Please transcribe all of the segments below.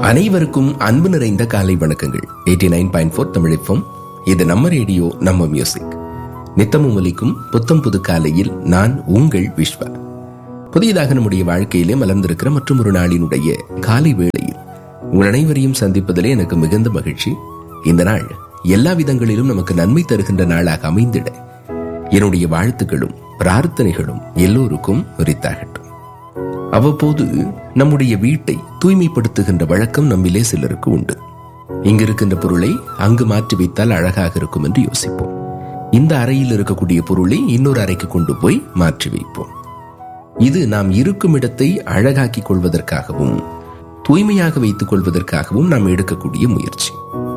அனைவருக்கும் அன்பு நிறைந்த காலை வணக்கங்கள் எயிட்டி நைன் பாயிண்ட் ஃபோர் தமிழிப்பம் இது நம்ம ரேடியோ நம்ம மியூசிக் நித்தமும் ஒலிக்கும் புத்தம் புது காலையில் நான் உங்கள் விஸ்வா புதியதாக நம்முடைய வாழ்க்கையிலே மலர்ந்திருக்கிற மற்றும் ஒரு நாளினுடைய காலை வேளையில் உங்கள் அனைவரையும் சந்திப்பதிலே எனக்கு மிகுந்த மகிழ்ச்சி இந்த நாள் எல்லா விதங்களிலும் நமக்கு நன்மை தருகின்ற நாளாக அமைந்திட என்னுடைய வாழ்த்துக்களும் பிரார்த்தனைகளும் எல்லோருக்கும் உரித்தாகட்டும் அவ்வப்போது நம்முடைய வீட்டை தூய்மைப்படுத்துகின்ற வழக்கம் நம்மிலே சிலருக்கு உண்டு இங்கு இருக்கின்ற பொருளை அங்கு மாற்றி வைத்தால் அழகாக இருக்கும் என்று யோசிப்போம் இந்த அறையில் இருக்கக்கூடிய பொருளை இன்னொரு அறைக்கு கொண்டு போய் மாற்றி வைப்போம் இது நாம் இருக்கும் இடத்தை அழகாக்கிக் கொள்வதற்காகவும் தூய்மையாக வைத்துக் கொள்வதற்காகவும் நாம் எடுக்கக்கூடிய முயற்சி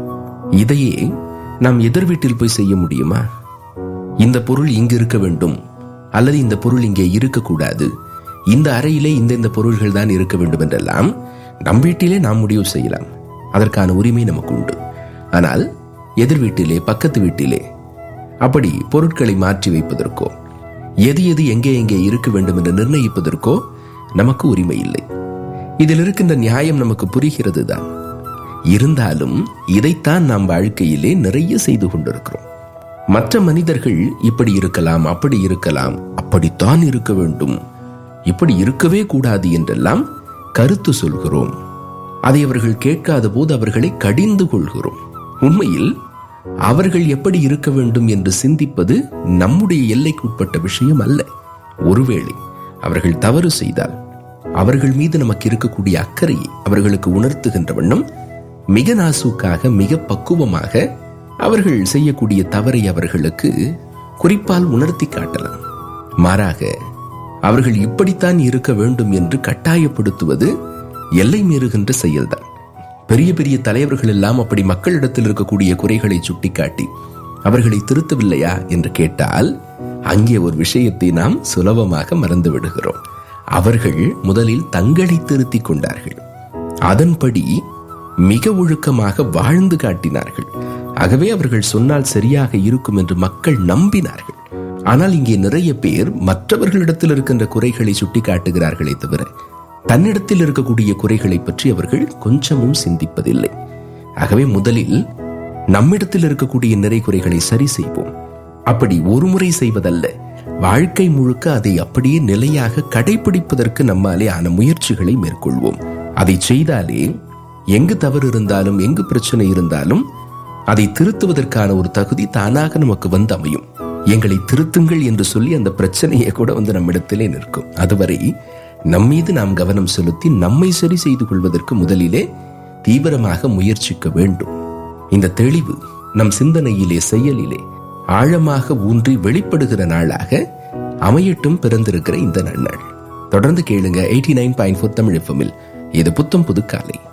இதையே நாம் எதிர் வீட்டில் போய் செய்ய முடியுமா இந்த பொருள் இங்கு இருக்க வேண்டும் அல்லது இந்த பொருள் இங்கே இருக்கக்கூடாது இந்த அறையிலே இந்த இந்த பொருள்கள் தான் இருக்க வேண்டும் என்றெல்லாம் நம் வீட்டிலே நாம் முடிவு செய்யலாம் அதற்கான உரிமை நமக்கு உண்டு ஆனால் எதிர் வீட்டிலே பக்கத்து வீட்டிலே அப்படி பொருட்களை மாற்றி வைப்பதற்கோ எது எது எங்கே எங்கே இருக்க வேண்டும் என்று நிர்ணயிப்பதற்கோ நமக்கு உரிமை இல்லை இதில் இருக்கின்ற நியாயம் நமக்கு புரிகிறது தான் இருந்தாலும் இதைத்தான் நாம் வாழ்க்கையிலே நிறைய செய்து கொண்டிருக்கிறோம் மற்ற மனிதர்கள் இப்படி இருக்கலாம் அப்படி இருக்கலாம் அப்படித்தான் இருக்க வேண்டும் இப்படி இருக்கவே கூடாது என்றெல்லாம் கருத்து சொல்கிறோம் அதை அவர்கள் கேட்காத போது அவர்களை கடிந்து கொள்கிறோம் உண்மையில் அவர்கள் எப்படி இருக்க வேண்டும் என்று சிந்திப்பது நம்முடைய எல்லைக்குட்பட்ட விஷயம் அல்ல ஒருவேளை அவர்கள் தவறு செய்தால் அவர்கள் மீது நமக்கு இருக்கக்கூடிய அக்கறையை அவர்களுக்கு உணர்த்துகின்ற வண்ணம் மிக நாசூக்காக மிக பக்குவமாக அவர்கள் செய்யக்கூடிய தவறை அவர்களுக்கு குறிப்பால் உணர்த்தி காட்டலாம் மாறாக அவர்கள் இப்படித்தான் இருக்க வேண்டும் என்று கட்டாயப்படுத்துவது எல்லை மீறுகின்ற செயல்தான் பெரிய பெரிய தலைவர்கள் எல்லாம் அப்படி மக்களிடத்தில் இருக்கக்கூடிய குறைகளை சுட்டிக்காட்டி அவர்களை திருத்தவில்லையா என்று கேட்டால் அங்கே ஒரு விஷயத்தை நாம் சுலபமாக மறந்து விடுகிறோம் அவர்கள் முதலில் தங்களை திருத்திக் கொண்டார்கள் அதன்படி மிக ஒழுக்கமாக வாழ்ந்து காட்டினார்கள் ஆகவே அவர்கள் சொன்னால் சரியாக இருக்கும் என்று மக்கள் நம்பினார்கள் ஆனால் இங்கே நிறைய பேர் மற்றவர்களிடத்தில் இருக்கின்ற குறைகளை சுட்டி காட்டுகிறார்களே தவிர தன்னிடத்தில் இருக்கக்கூடிய குறைகளை பற்றி அவர்கள் கொஞ்சமும் சிந்திப்பதில்லை ஆகவே முதலில் நம்மிடத்தில் இருக்கக்கூடிய நிறை குறைகளை சரி செய்வோம் அப்படி ஒரு முறை செய்வதல்ல வாழ்க்கை முழுக்க அதை அப்படியே நிலையாக கடைபிடிப்பதற்கு நம்மாலே ஆன முயற்சிகளை மேற்கொள்வோம் அதை செய்தாலே எங்கு தவறு இருந்தாலும் எங்கு பிரச்சனை இருந்தாலும் அதை திருத்துவதற்கான ஒரு தகுதி தானாக நமக்கு வந்து அமையும் எங்களை திருத்துங்கள் என்று சொல்லி அந்த பிரச்சனையை கூட வந்து நம்மிடத்திலே நிற்கும் அதுவரை நம்மீது நாம் கவனம் செலுத்தி நம்மை சரி செய்து கொள்வதற்கு முதலிலே தீவிரமாக முயற்சிக்க வேண்டும் இந்த தெளிவு நம் சிந்தனையிலே செயலிலே ஆழமாக ஊன்றி வெளிப்படுகிற நாளாக அமையட்டும் பிறந்திருக்கிற இந்த நன்னாள் தொடர்ந்து கேளுங்க eighty nine point four Tamil எஃப்எம்மில் இது புத்தம் புது காலை